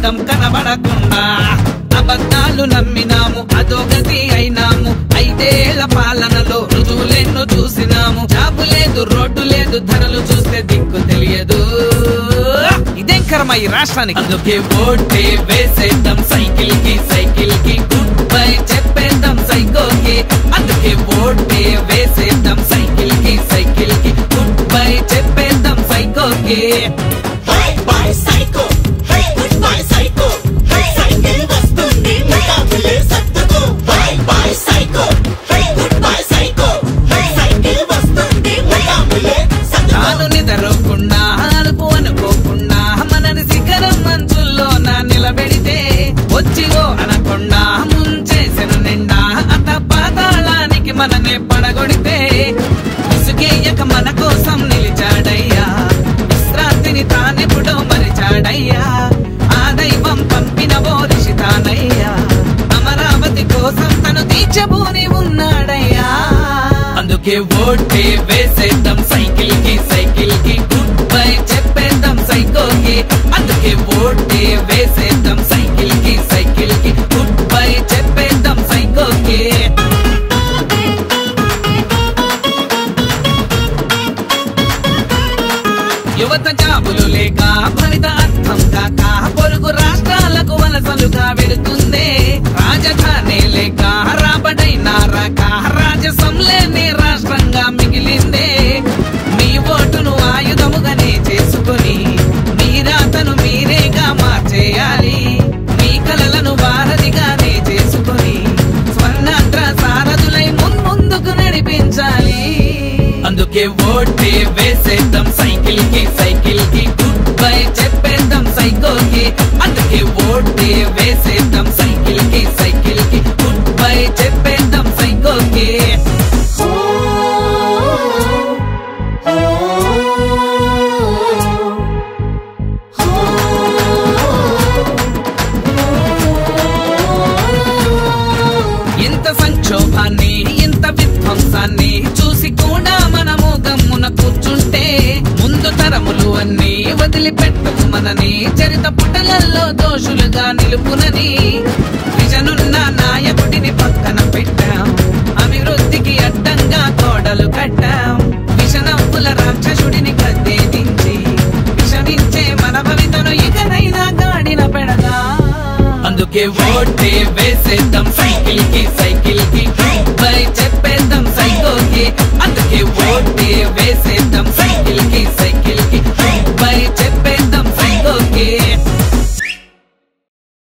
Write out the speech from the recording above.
వేసేద్దాం కనబడకుండా అబద్ధాలు నమ్మినాము అదోగతి అయినాము ఐదేళ్ల పాలనలో రుజువులెన్నో చూసినాము జాబు లేదు రోడ్డు లేదు ధరలు చూస్తే దిక్కు తెలియదు ఇదేం కర్మ ఈ రాష్ట్రానికి అందుకే ఓటే వేసేద్దాం సైకిల్ కి సైకిల్ కి గుడ్ బై చెప్పేద్దాం సైకోకి అందుకే ఓటే వేసేద్దాం సైకిల్ కి సైకిల్ కి గుడ్ బై చెప్పేద్దాం సైకోకి hi bye psycho hi goodbye psycho hi cycle వస్తుంది మెగాబులే సత్తుకు hi bye psycho hi goodbye psycho hi cycle వస్తుంది మెగాబులే సత్తుకు తాను నిద్రకుండా అనుకు అనుకోకుండా మనని శిఖరం మంచుల్లో నా నిలబెడితే వచ్చి ఓ అనకుండా ముంచేసిన నిండా అత పాతాళానికి మననే పడగొడితే విసుగేయక మన కోసం నిలిచాడయ్యా విశ్రాంతిని తానెప్పుడో మరిచాడయ్యా ఆ దైవం పంపిన ఓ రిషి తానయ్యా అమరావతి కోసం తను తీర్చబూని ఉన్నాడయ్యా అందుకే ఓటే వేసేద్దాం సైకిల్ కి సైకిల్ కి గుడ్ బై చెప్పేద్దాం సైకోకి అందుకే ఓటే వేసేద్దాం సైకిల్ కి సైకిల్ కి గుడ్ బై చెప్పేద్దాం సైకోకి యువత జాబులు లేక ఫలిత అర్థం కాక పొరుగు రాష్ట్రాలకు వలసలుగా వెళుతుందే రాజధాని లేక రాబడైన రాక రాజసం లేని రాష్ట్రంగా మిగిలిందే మీ ఓటును ఆయుధముగానే చేసుకొని మీ రాతను మీరేగా మార్చేయాలి మీ కలలను వారధిగానే చేసుకొని స్వర్ణాంధ్ర సారథులై మున్ముందుకు నడిపించాలి అందుకే ఓటే వేసేద్దాం సైకిల్ కి సైకిల్ కి గుడ్ బై చెప్పేద్దాం సైకోకి అందుకే ఓటే వేసేద్దాం సైకిల్ కి సైకిల్ కి గుడ్ బై చెప్పేద్దాం సైకోకి ఇంత సంక్షోభాన్ని ఇంత విధ్వంసాన్ని చూసి కూడా మనము గమ్మున కూర్చుంటే ముందు తరములు అన్ని వదిలిపెట్టకు మనని చరిత పుటలల్లో దోషులుగా నిలుపునని విజనున్న నాయకుడిని పక్కన పెట్టాం అభివృద్ధికి అడ్డంగా తోడలు కట్టాం విషనవ్వుల రాక్షసుడిని గద్దెదించి విషమించే మన భవితను ఇకనైనా గాడిన పెడదా అందుకే ఓటే వేసేద్దాం సైకిల్ కి సైకిల్